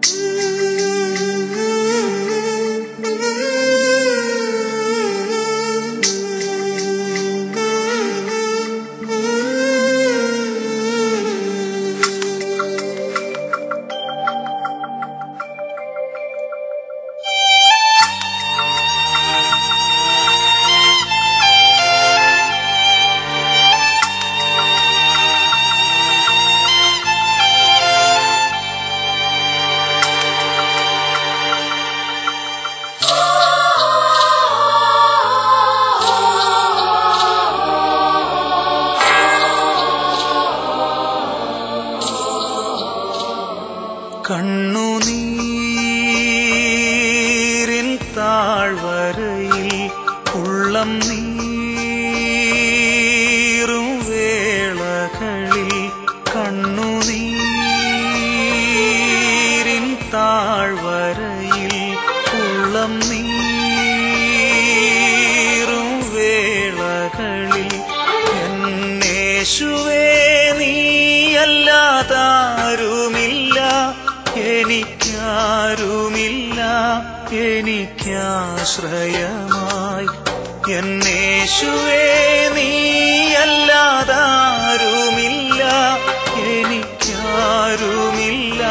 കണ്ണുനീരിൻ താഴ്വരയിൽ ഉള്ളം നീറും വേളകളിൽ കണ്ണുനീരിൻ താഴ്വരയിൽ ഉള്ളം നീറും വേളകളിൽ എന്നേശുവേ നീയല്ലാതാരുമില്ല എനിക്കാരുമില്ല എനിക്കാശ്രയമായി എന്നേശുവേ നീയല്ലാതാരുമില്ല എനിക്കാരുമില്ല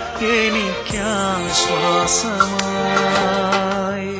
എനിക്കാശ്വാസമായി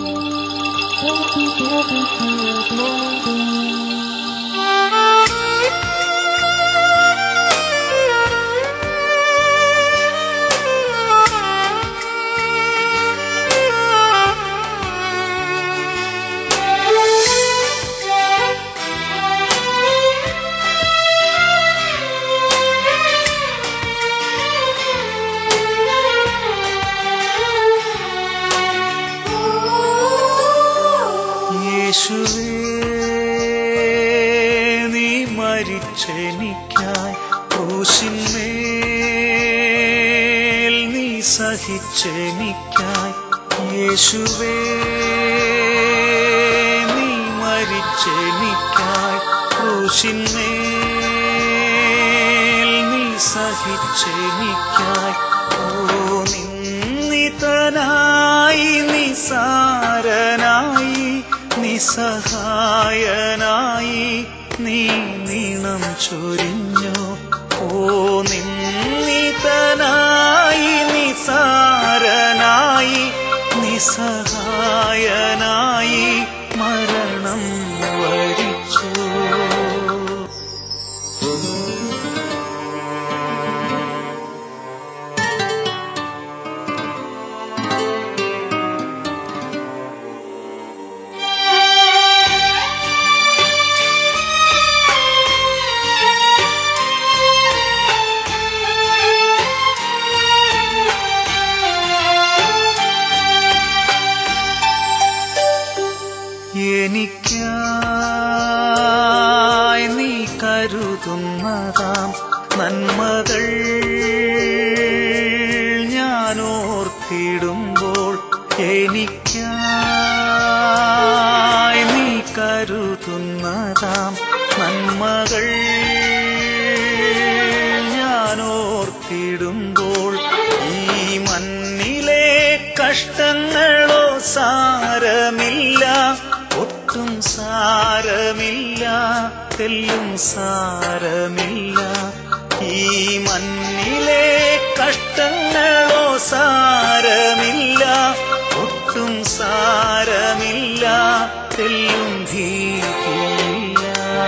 യേശുവേ നീ മരിച്ചെനിക്കായി ക്രൂശിന്മേൽ നീ സഹിച്ചെനിക്കായി യേശുവേ നീ മരിച്ചെനിക്കായി ക്രൂശിന്മേൽ നീ സഹിച്ചെനിക്കായി ഓ നിന്നിതനായി നിസാരനായി നിസ്സഹായനായി നീ നീണം ചൊരിഞ്ഞു ഓ നിന്നിതനായി നിസാരനായി നിസ്സഹായനായി മരണം വരിച്ചു എനിക്കായി നീ കരുതുന്നതാം നന്മകൾ ഞാൻ ഓർത്തിടുമ്പോൾ എനിക്കായി നീ കരുതുന്നതാം നന്മകൾ ഞാൻ ഓർത്തിടുമ്പോൾ ഈ മണ്ണിലെ കഷ്ടങ്ങളോ സാരമില്ല ഒട്ടും സാരമില്ല തെല്ലും സാരമില്ല ഈ മണ്ണിലെ കഷ്ടങ്ങളോ സാരമില്ല ഒട്ടും സാരമില്ല തെല്ലും ഭീതിയില്ല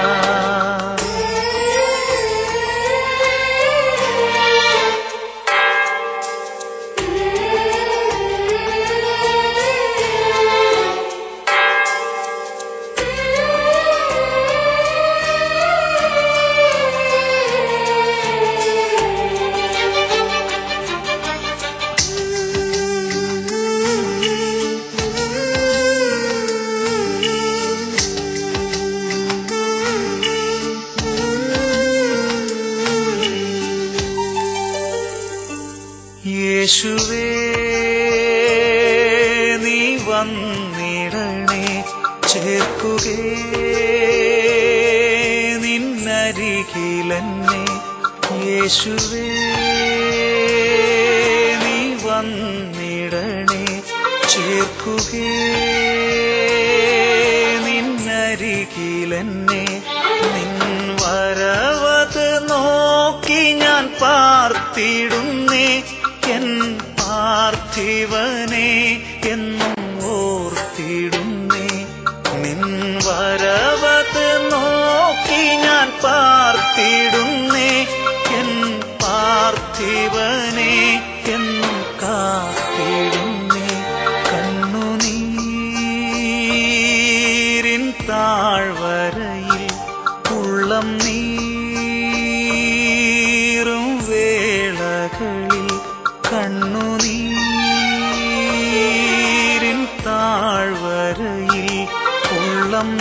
യേശുവേ നീ വന്നിടണേ ചേർക്കുകേ നിന്നരികിലെന്നെ യേശുവേ നീ ചേർക്കുകേ നിന്നരികിലെന്നെ നിൻ വരവത് നോക്കി ഞാൻ പാർത്തിടുന്നേ എൻ പാർത്ഥിവനെ എന്നും ഓർത്തിടുന്നേ നിൻ വരവത് നോക്കി ഞാൻ പാർത്തിടുന്നേ എൻ പാർത്ഥിവനെ എന്നും കാത്തിടുന്നേ കണ്ണുനീരിൻ താഴ്വരയിൽ ഉള്ളം നീറും വേളകളിൽ കണ്ണുനീരിൻ താഴ്വരയിൽ ഉള്ളം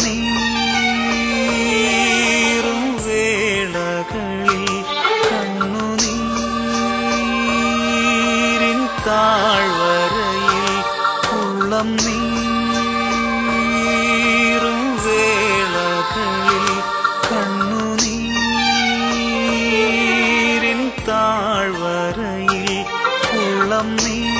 നീറും വേളകളിൽ കണ്ണുനീരിൻ താഴ്വരയിൽ ഉള്ളം നീറും വേളകളിൽ കണ്ണുനീരിൻ താഴ്വരയിൽ ഉള്ളം നീ